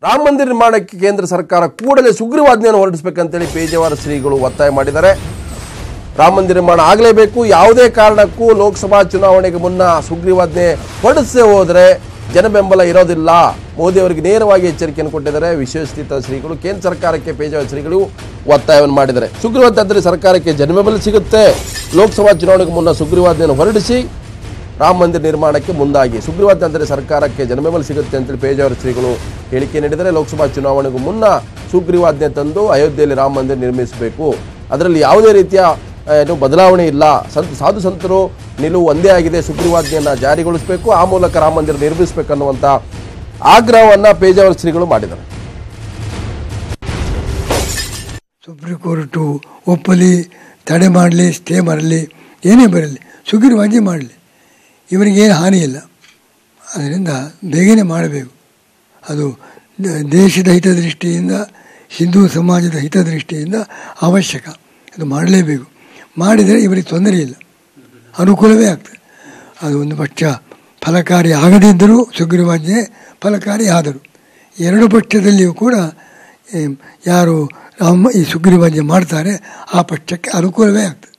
ರಾಮ ಮಂದಿರ ನಿರ್ಮಾಣಕ್ಕೆ ಕೇಂದ್ರ ಸರ್ಕಾರ ಕೂಡಲೇ ಸುಗ್ರೀವಾಜ್ಞೆಯನ್ನು ಹೊರಡಿಸಬೇಕಂತೇಳಿ ಪೇಜಾವರ ಶ್ರೀಗಳು ಒತ್ತಾಯ ಮಾಡಿದ್ದಾರೆ ರಾಮ ಮಂದಿರ ನಿರ್ಮಾಣ ಆಗಲೇಬೇಕು ಯಾವುದೇ ಕಾರಣಕ್ಕೂ ಲೋಕಸಭಾ ಚುನಾವಣೆಗೆ ಮುನ್ನ ಸುಗ್ರೀವಾಜ್ಞೆ ಹೊರಡಿಸದೆ ಹೋದರೆ ಜನಬೆಂಬಲ ಇರೋದಿಲ್ಲ ಮೋದಿ ಅವರಿಗೆ ನೇರವಾಗಿ ಎಚ್ಚರಿಕೆಯನ್ನು ಕೊಟ್ಟಿದ್ದಾರೆ ವಿಶೇಷಿತ ಶ್ರೀಗಳು ಕೇಂದ್ರ ಸರ್ಕಾರಕ್ಕೆ ಪೇಜಾವರ ಶ್ರೀಗಳು ಒತ್ತಾಯವನ್ನು ಮಾಡಿದ್ದಾರೆ ಸುಗ್ರೀವಾಜ್ಞೆ ಅಂದರೆ ಸರ್ಕಾರಕ್ಕೆ ಜನಬೆಂಬಲ ಸಿಗುತ್ತೆ ಲೋಕಸಭಾ ಚುನಾವಣೆಗೆ ಮುನ್ನ ಸುಗ್ರೀವಾಜ್ಞೆಯನ್ನು ಹೊರಡಿಸಿ ರಾಮ ಮಂದಿರ ನಿರ್ಮಾಣಕ್ಕೆ ಮುಂದಾಗಿ ಸುಗ್ರೀವಾಜ್ಞೆ ಅಂದರೆ ಸರ್ಕಾರಕ್ಕೆ ಜನಬೆಂಬಲ ಸಿಗುತ್ತೆ ಅಂತೇಳಿ ಪೇಜಾವರ ಶ್ರೀಗಳು ಹೇಳಿಕೆ ನೀಡಿದರೆ ಲೋಕಸಭಾ ಚುನಾವಣೆಗೂ ಮುನ್ನ ಸುಗ್ರೀವಾಜ್ಞೆ ತಂದು ಅಯೋಧ್ಯೆಯಲ್ಲಿ ರಾಮ ಮಂದಿರ ನಿರ್ಮಿಸಬೇಕು ಅದರಲ್ಲಿ ಯಾವುದೇ ರೀತಿಯ ಆ, ಏನು ಬದಲಾವಣೆ ಇಲ್ಲ ಸಂತ ಸಾಧು ಸಂತರು ನಿಲುವು ಒಂದೇ ಆಗಿದೆ ಸುಗ್ರೀವಾಜ್ಞೆಯನ್ನು ಜಾರಿಗೊಳಿಸಬೇಕು ಆ ಮೂಲಕ ರಾಮ ಮಂದಿರ ನಿರ್ಮಿಸಬೇಕನ್ನುವಂಥ ಆಗ್ರಹವನ್ನು ಪೇಜಾವರ ಶ್ರೀಗಳು ಮಾಡಿದ್ದಾರೆ ಸುಪ್ರೀಂ ಕೋರ್ಟು ಒಪ್ಪಲಿ ತಡೆ ಮಾಡಲಿ ಸ್ಟೇ ಮಾಡಲಿ ಏನೇ ಬರಲಿ ಸುಗ್ರೀವಾಜ್ಞೆ ಮಾಡಲಿ ಇವರಿಗೇನು ಹಾನಿ ಇಲ್ಲ ಅದರಿಂದ ಬೇಗನೆ ಮಾಡಬೇಕು ಅದು ದ- ದೇಶದ ಹಿತದೃಷ್ಟಿಯಿಂದ ಹಿಂದೂ ಸಮಾಜದ ಹಿತದೃಷ್ಟಿಯಿಂದ ಅವಶ್ಯಕ ಅದು ಮಾಡಲೇಬೇಕು ಮಾಡಿದರೆ ಇವರಿಗೆ ತೊಂದರೆ ಇಲ್ಲ ಅನುಕೂಲವೇ ಆಗ್ತದೆ ಅದು ಒಂದು ಪಕ್ಷ ಫಲಕಾರಿ ಆಗದಿದ್ದರೂ ಸುಗ್ರೀವಾಜ್ಞೆ ಫಲಕಾರಿ ಆದರು ಎರಡು ಪಕ್ಷದಲ್ಲಿಯೂ ಕೂಡ ಏ, ಯಾರು ರಾಮ ಈ ಸುಗ್ರೀವಾಜ್ಞೆ ಮಾಡ್ತಾರೆ ಆ ಪಕ್ಷಕ್ಕೆ ಅನುಕೂಲವೇ ಆಗ್ತದೆ